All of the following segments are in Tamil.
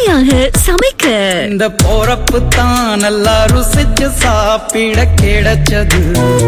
சுவையாக சமைக்க இந்த போறப்பு தான் நல்லா ருசிச்சு சாப்பிட கிடைச்சது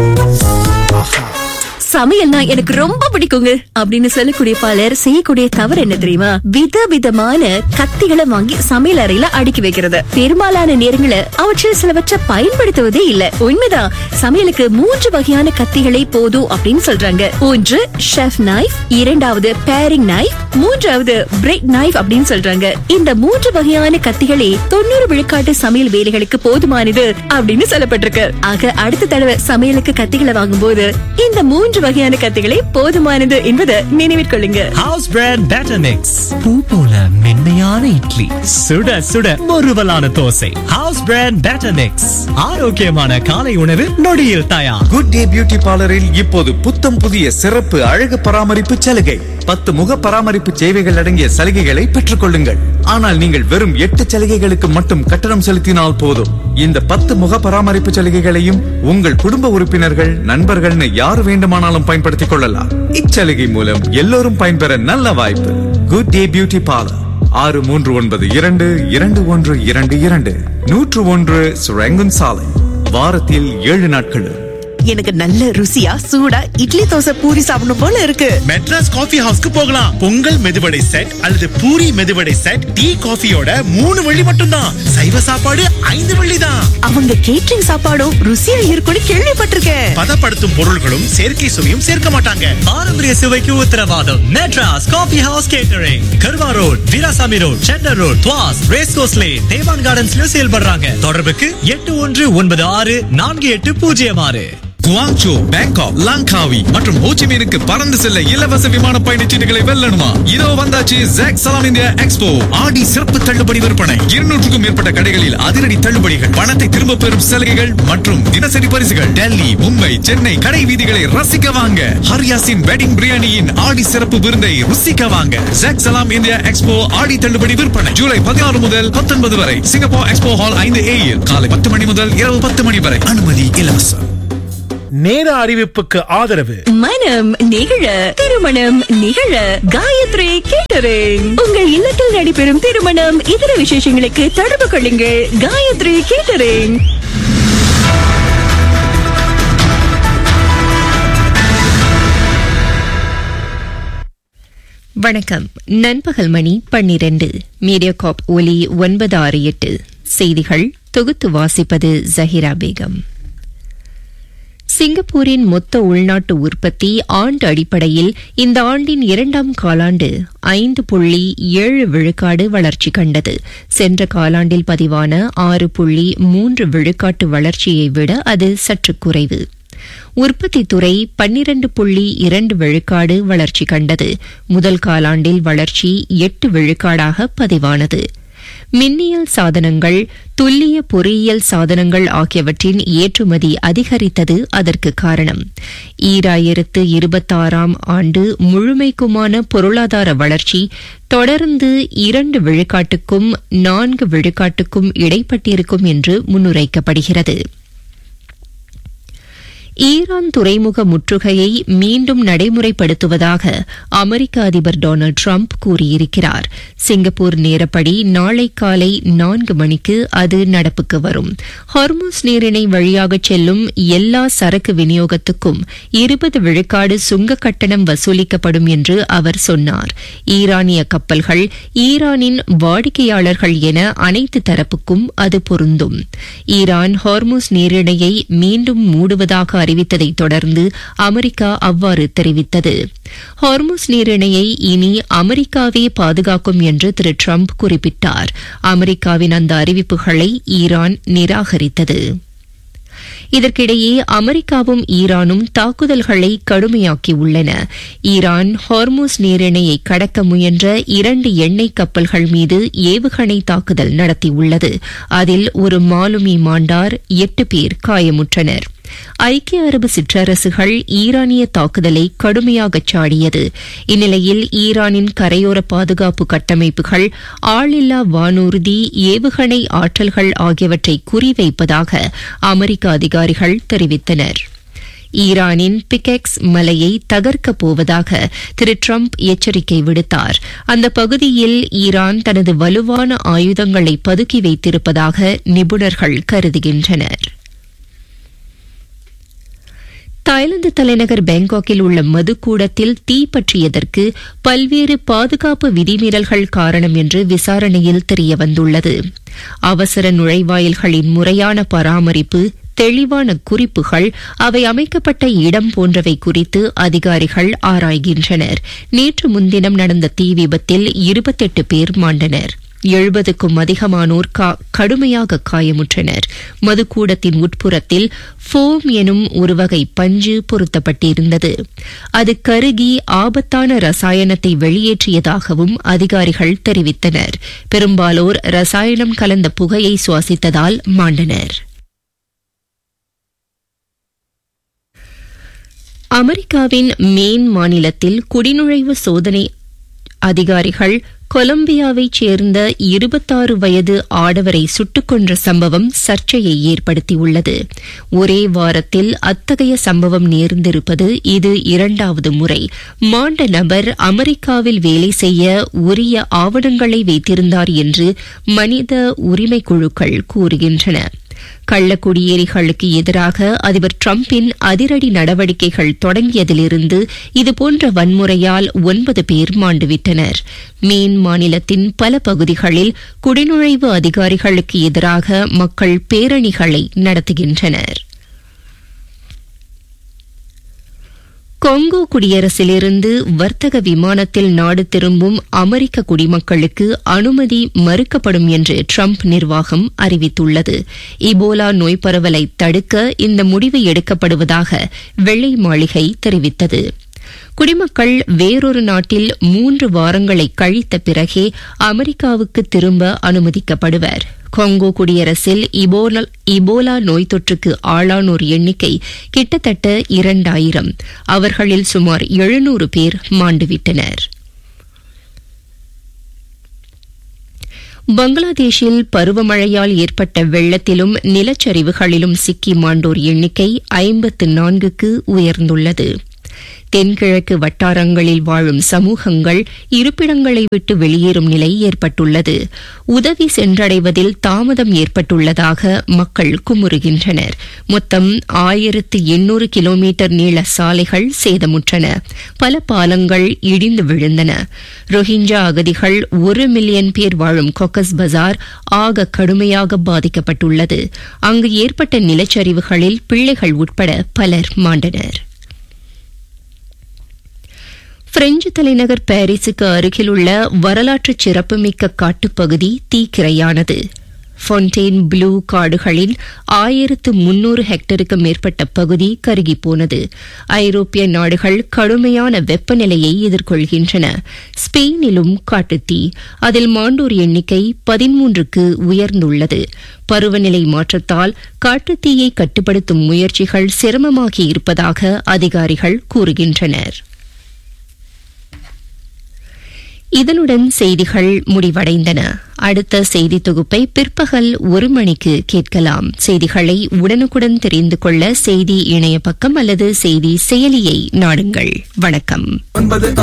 சமையல்னா எனக்கு ரொம்ப பிடிக்குங்க அப்படின்னு சொல்லக்கூடிய பலர் செய்யக்கூடிய தவறு என்ன தெரியுமா விதவிதமான கத்திகளை வாங்கி சமையல் அறையில அடுக்கி வைக்கிறது பெரும்பாலான நேரங்கள அவற்றில் சிலவற்றை பயன்படுத்துவதே இல்ல உண்மைதான் சமையலுக்கு மூன்று வகையான கத்திகளே போதும் அப்படின்னு சொல்றாங்க ஒன்று ஷெஃப் நைஃப் இரண்டாவது பேரிங் நைஃப் மூன்றாவது பிரெட் நைஃப் அப்படின்னு சொல்றாங்க இந்த மூன்று வகையான கத்திகளே தொண்ணூறு விழுக்காட்டு சமையல் வேலைகளுக்கு போதுமானது அப்படின்னு சொல்லப்பட்டிருக்கு ஆக அடுத்த தடவை சமையலுக்கு கத்திகளை வாங்கும்போது இந்த மூன்று வகையான கத்திகளே போதுமானது என்பதை நினைவில் கொள்ளுங்க ஹவுஸ் பிராண்ட் பேட்டர் மிக்ஸ் பூ போல மென்மையான இட்லி சுட சுட முறுவலான dosa house brand batter mix ஆரோக்கியமான காலை உணவு நொடியில் தயார் குட் டே பியூட்டி பார்லரில் இப்போது புத்தம் புதிய சிறப்பு அழகு பராமரிப்பு சலுகை பத்து முக பராமரிப்பு சேவைகள் அடங்கிய சலுகைகளை பெற்றுக் கொள்ளுங்கள் ஆனால் நீங்கள் வெறும் எட்டு சலுகைகளுக்கு மட்டும் கட்டணம் செலுத்தினால் போதும் இந்த பத்து முக பராமரிப்பு சலுகைகளையும் உங்கள் குடும்ப உறுப்பினர்கள் நண்பர்கள்னு யார் வேண்டுமானாலும் பயன்படுத்திக் கொள்ளலாம் இச்சலுகை மூலம் எல்லோரும் பயன்பெற நல்ல வாய்ப்பு குட் டே பியூட்டி பார்லர் ஆறு மூன்று ஒன்பது இரண்டு இரண்டு ஒன்று இரண்டு இரண்டு நூற்று ஒன்று சுரங்குன் சாலை வாரத்தில் ஏழு நாட்களும் எனக்கு நல்ல ருசியா சூடா இட்லி தோசை பூரி சாப்பிடணும் போல இருக்கு மெட்ராஸ் காஃபி ஹவுஸ்க்கு போகலாம் பொங்கல் மெதுவடை செட் அல்லது பூரி மெதுவடை செட் டீ காஃபியோட மூணு வெள்ளி மட்டும்தான் சைவ சாப்பாடு ஐந்து வெள்ளி தான் அவங்க கேட்டரிங் சாப்பாடும் ருசியா இருக்கும்னு கேள்விப்பட்டிருக்கேன் பதப்படுத்தும் பொருள்களும் செயற்கை சுவையும் சேர்க்க மாட்டாங்க பாரம்பரிய சுவைக்கு உத்தரவாதம் மெட்ராஸ் காஃபி ஹவுஸ் கேட்டரிங் கர்வா ரோட் வீராசாமி ரோட் சென்னர் ரோட் துவாஸ் ரேஸ் கோஸ்லே தேவான் கார்டன்ஸ்ல செயல்படுறாங்க தொடர்புக்கு எட்டு ஒன்று ஒன்பது ஆறு நான்கு எட்டு பூஜ்ஜியம் ஆறு குவாங்சோ பேங்காக் லாங்காவி மற்றும் ஹோச்சிமீனுக்கு பறந்து செல்ல இலவச விமான பயணச்சீட்டுகளை வெல்லணுமா இதோ வந்தாச்சு ஜாக் சலாம் இந்தியா எக்ஸ்போ ஆடி சிறப்பு தள்ளுபடி விற்பனை இருநூற்றுக்கும் மேற்பட்ட கடைகளில் அதிரடி தள்ளுபடிகள் பணத்தை திரும்ப பெறும் சலுகைகள் மற்றும் தினசரி பரிசுகள் டெல்லி மும்பை சென்னை கடை வீதிகளை ரசிக்க வாங்க ஹரியாசின் வெட்டிங் பிரியாணியின் ஆடி சிறப்பு விருந்தை ருசிக்க வாங்க ஜாக் சலாம் இந்தியா எக்ஸ்போ ஆடி தள்ளுபடி விற்பனை ஜூலை பதினாறு முதல் பத்தொன்பது வரை சிங்கப்பூர் எக்ஸ்போ ஹால் ஐந்து ஏயில் காலை பத்து மணி முதல் இரவு பத்து மணி வரை அனுமதி இலவசம் நேர அறிவிப்புக்கு ஆதரவு மனம் நிகழ திருமணம் நிகழ காயத்ரி கேட்டரிங் உங்கள் இல்லத்தில் நடைபெறும் திருமணம் இதர விசேஷங்களுக்கு தொடர்பு கொள்ளுங்கள் காயத்ரி கேட்டரிங் வணக்கம் நண்பகல் மணி பன்னிரண்டு மீடியாகாப் ஒலி ஒன்பது ஆறு எட்டு செய்திகள் தொகுத்து வாசிப்பது ஜஹிரா பேகம் சிங்கப்பூரின் மொத்த உள்நாட்டு உற்பத்தி ஆண்டு அடிப்படையில் இந்த ஆண்டின் இரண்டாம் காலாண்டு ஐந்து புள்ளி ஏழு விழுக்காடு வளர்ச்சி கண்டது சென்ற காலாண்டில் பதிவான ஆறு புள்ளி மூன்று விழுக்காட்டு வளர்ச்சியை விட அது சற்று குறைவு உற்பத்தி துறை பன்னிரண்டு புள்ளி இரண்டு விழுக்காடு வளர்ச்சி கண்டது முதல் காலாண்டில் வளர்ச்சி எட்டு விழுக்காடாக பதிவானது மின்னியல் சாதனங்கள் துல்லிய பொறியியல் சாதனங்கள் ஆகியவற்றின் ஏற்றுமதி அதிகரித்தது அதற்கு காரணம் ஈராயிரத்து இருபத்தாறாம் ஆண்டு முழுமைக்குமான பொருளாதார வளர்ச்சி தொடர்ந்து இரண்டு விழுக்காட்டுக்கும் நான்கு விழுக்காட்டுக்கும் இடைப்பட்டிருக்கும் என்று முன்னுரைக்கப்படுகிறது ஈரான் துறைமுக முற்றுகையை மீண்டும் நடைமுறைப்படுத்துவதாக அமெரிக்க அதிபர் டொனால்டு டிரம்ப் கூறியிருக்கிறார் சிங்கப்பூர் நேரப்படி நாளை காலை நான்கு மணிக்கு அது நடப்புக்கு வரும் ஹார்மோஸ் நீரிணை வழியாக செல்லும் எல்லா சரக்கு விநியோகத்துக்கும் இருபது விழுக்காடு சுங்க கட்டணம் வசூலிக்கப்படும் என்று அவர் சொன்னார் ஈரானிய கப்பல்கள் ஈரானின் வாடிக்கையாளர்கள் என அனைத்து தரப்புக்கும் அது பொருந்தும் ஈரான் ஹார்மோஸ் நீரிணையை மீண்டும் மூடுவதாக அறிவித்ததை தொடர்ந்து அமெரிக்கா அவ்வாறு தெரிவித்தது ஹார்முஸ் நீரிணையை இனி அமெரிக்காவே பாதுகாக்கும் என்று திரு டிரம்ப் குறிப்பிட்டார் அமெரிக்காவின் அந்த அறிவிப்புகளை ஈரான் நிராகரித்தது இதற்கிடையே அமெரிக்காவும் ஈரானும் தாக்குதல்களை கடுமையாக்கியுள்ளன ஈரான் ஹார்மோஸ் நீரிணையை கடக்க முயன்ற இரண்டு எண்ணெய் கப்பல்கள் மீது ஏவுகணை தாக்குதல் நடத்தியுள்ளது அதில் ஒரு மாலுமி மாண்டார் எட்டு பேர் காயமுற்றனர் ஐக்கிய அரபு சிற்றரசுகள் ஈரானிய தாக்குதலை கடுமையாக சாடியது இந்நிலையில் ஈரானின் கரையோர பாதுகாப்பு கட்டமைப்புகள் ஆளில்லா வானூர்தி ஏவுகணை ஆற்றல்கள் ஆகியவற்றை குறிவைப்பதாக அமெரிக்க அதிகாரிகள் தெரிவித்தனர் ஈரானின் பிகெக்ஸ் மலையை தகர்க்கப் போவதாக திரு ட்ரம்ப் எச்சரிக்கை விடுத்தார் அந்த பகுதியில் ஈரான் தனது வலுவான ஆயுதங்களை பதுக்கி வைத்திருப்பதாக நிபுணர்கள் கருதுகின்றனர் தாய்லாந்து தலைநகர் பேங்காக்கில் உள்ள மதுக்கூடத்தில் தீ பற்றியதற்கு பல்வேறு பாதுகாப்பு விதிமீறல்கள் காரணம் என்று விசாரணையில் தெரியவந்துள்ளது அவசர நுழைவாயில்களின் முறையான பராமரிப்பு தெளிவான குறிப்புகள் அவை அமைக்கப்பட்ட இடம் போன்றவை குறித்து அதிகாரிகள் ஆராய்கின்றனர் நேற்று முன்தினம் நடந்த தீ விபத்தில் இருபத்தெட்டு பேர் மாண்டனர் எழுபதுக்கும் அதிகமானோர் கடுமையாக காயமுற்றனர் மதுக்கூடத்தின் உட்புறத்தில் ஃபோம் எனும் ஒரு வகை பஞ்சு பொருத்தப்பட்டிருந்தது அது கருகி ஆபத்தான ரசாயனத்தை வெளியேற்றியதாகவும் அதிகாரிகள் தெரிவித்தனர் பெரும்பாலோர் ரசாயனம் கலந்த புகையை சுவாசித்ததால் மாண்டனர் அமெரிக்காவின் மேன் மாநிலத்தில் குடிநுழைவு சோதனை அதிகாரிகள் கொலம்பியாவைச் சேர்ந்த இருபத்தாறு வயது ஆடவரை சுட்டுக் கொன்ற சம்பவம் சர்ச்சையை ஏற்படுத்தியுள்ளது ஒரே வாரத்தில் அத்தகைய சம்பவம் நேர்ந்திருப்பது இது இரண்டாவது முறை மாண்ட நபர் அமெரிக்காவில் வேலை செய்ய உரிய ஆவணங்களை வைத்திருந்தார் என்று மனித உரிமை குழுக்கள் கூறுகின்றன கள்ளக்குடியேறிகளுக்கு எதிராக அதிபர் டிரம்பின் அதிரடி நடவடிக்கைகள் தொடங்கியதிலிருந்து இதுபோன்ற வன்முறையால் ஒன்பது பேர் மாண்டுவிட்டனர் மேன் மாநிலத்தின் பல பகுதிகளில் குடிநுழைவு அதிகாரிகளுக்கு எதிராக மக்கள் பேரணிகளை நடத்துகின்றனர் கொங்கோ குடியரசிலிருந்து வர்த்தக விமானத்தில் நாடு திரும்பும் அமெரிக்க குடிமக்களுக்கு அனுமதி மறுக்கப்படும் என்று ட்ரம்ப் நிர்வாகம் அறிவித்துள்ளது இபோலா நோய் பரவலை தடுக்க இந்த முடிவு எடுக்கப்படுவதாக வெள்ளை மாளிகை தெரிவித்தது குடிமக்கள் வேறொரு நாட்டில் மூன்று வாரங்களை கழித்த பிறகே அமெரிக்காவுக்கு திரும்ப அனுமதிக்கப்படுவர் கொங்கோ குடியரசில் இபோலா நோய் தொற்றுக்கு ஆளானோர் எண்ணிக்கை கிட்டத்தட்ட இரண்டாயிரம் அவர்களில் சுமார் எழுநூறு பேர் மாண்டுவிட்டனர் பங்களாதேஷில் பருவமழையால் ஏற்பட்ட வெள்ளத்திலும் நிலச்சரிவுகளிலும் சிக்கி மாண்டோர் எண்ணிக்கை ஐம்பத்து நான்குக்கு உயர்ந்துள்ளது தென்கிழக்கு வட்டாரங்களில் வாழும் சமூகங்கள் இருப்பிடங்களை விட்டு வெளியேறும் நிலை ஏற்பட்டுள்ளது உதவி சென்றடைவதில் தாமதம் ஏற்பட்டுள்ளதாக மக்கள் குமுறுகின்றனர் மொத்தம் ஆயிரத்து எண்ணூறு கிலோமீட்டர் நீள சாலைகள் சேதமுற்றன பல பாலங்கள் இடிந்து விழுந்தன ரோஹிஞ்சா அகதிகள் ஒரு மில்லியன் பேர் வாழும் கொக்கஸ் பஜார் ஆக கடுமையாக பாதிக்கப்பட்டுள்ளது அங்கு ஏற்பட்ட நிலச்சரிவுகளில் பிள்ளைகள் உட்பட பலர் மாண்டனர் பிரெஞ்சு தலைநகர் பாரிஸுக்கு அருகிலுள்ள வரலாற்று சிறப்புமிக்க காட்டுப்பகுதி தீக்கிரையானது ஃபொன்டேன் ப்ளூ காடுகளில் ஆயிரத்து முன்னூறு ஹெக்டருக்கு மேற்பட்ட பகுதி கருகிப்போனது ஐரோப்பிய நாடுகள் கடுமையான வெப்பநிலையை எதிர்கொள்கின்றன ஸ்பெயினிலும் காட்டுத்தீ அதில் மாண்டோர் எண்ணிக்கை பதிமூன்றுக்கு உயர்ந்துள்ளது பருவநிலை மாற்றத்தால் காட்டுத்தீயை கட்டுப்படுத்தும் முயற்சிகள் சிரமமாகி இருப்பதாக அதிகாரிகள் கூறுகின்றனர் இதனுடன் செய்திகள் முடிவடைந்தன அடுத்த செய்தி தொகுப்பை பிற்பகல் ஒரு மணிக்கு கேட்கலாம் செய்திகளை உடனுக்குடன் தெரிந்து கொள்ள செய்தி இணைய பக்கம் அல்லது செய்தி செயலியை நாடுங்கள் வணக்கம்